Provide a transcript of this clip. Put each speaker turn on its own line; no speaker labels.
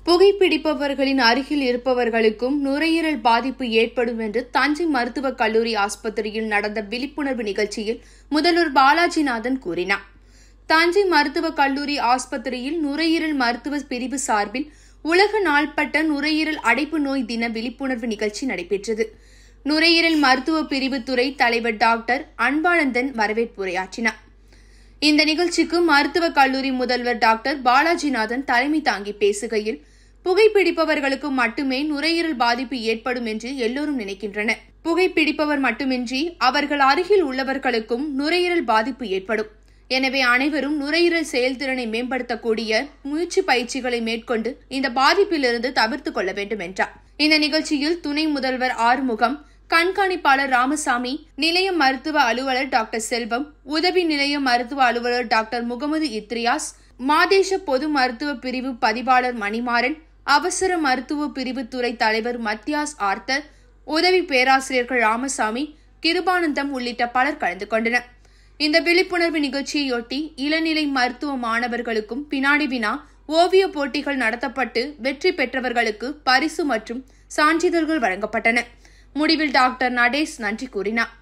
புகைப்பிடிப்பவர்களின் அருகில் இருப்பவர்களுக்கும் நுரையீரல் பாதிப்பு ஏற்படும் என்று தஞ்சை மருத்துவக் கல்லூரி ஆஸ்பத்திரியில் நடந்த விழிப்புணர்வு நிகழ்ச்சியில் முதல்வர் பாலாஜிநாதன் கூறினார் தஞ்சை மருத்துவக் கல்லூரி ஆஸ்பத்திரியில் நுரையீரல் மருத்துவ பிரிவு சார்பில் உலக நாள்பட்ட நுரையீரல் அடைப்பு நோய் தின விழிப்புணர்வு நிகழ்ச்சி நடைபெற்றது நுரையீரல் மருத்துவ பிரிவு துறை தலைவர் டாக்டர் அன்பானந்தன் வரவேற்புரையாற்றினார் இந்த நிகழ்ச்சிக்கு மருத்துவக் கல்லூரி முதல்வர் டாக்டர் பாலாஜிநாதன் தலைமை தாங்கி பேசுகையில் புகைப்பிடிப்பவர்களுக்கு மட்டுமே நுரையீரல் பாதிப்பு ஏற்படும் என்று எல்லோரும் நினைக்கின்றனர் புகைப்பிடிப்பவர் மட்டுமின்றி அவர்கள் அருகில் உள்ளவர்களுக்கும் நுரையீரல் பாதிப்பு ஏற்படும் எனவே அனைவரும் நுரையீரல் செயல்திறனை மேம்படுத்தக்கூடிய முயற்சி பயிற்சிகளை மேற்கொண்டு இந்த பாதிப்பிலிருந்து தவிர்த்துக் கொள்ள வேண்டும் என்றார் இந்த நிகழ்ச்சியில் துணை முதல்வர் ஆறுமுகம் கண்காணிப்பாளர் ராமசாமி நிலைய மருத்துவ அலுவலர் டாக்டர் செல்வம் உதவி நிலைய மருத்துவ அலுவலர் டாக்டர் முகமது இத்ரியாஸ் மாதேஷ பொது மருத்துவ பிரிவு பதிவாளர் மணிமாறன் அவசர மருத்துவ பிரிவு துறை தலைவர் மத்தியாஸ் ஆர்த்தர் உதவி பேராசிரியர்கள் ராமசாமி கிருபானந்தம் உள்ளிட்ட பலர் கலந்து கொண்டனர் இந்த விழிப்புணர்வு நிகழ்ச்சியையொட்டி இளநிலை மருத்துவ மாணவர்களுக்கும் பினாடி வினா ஓவிய போட்டிகள் நடத்தப்பட்டு வெற்றி பெற்றவர்களுக்கு பரிசு மற்றும் சான்றிதழ்கள் வழங்கப்பட்டன முடிவில் டாக்டர் நடேஷ் நன்றி கூறினார்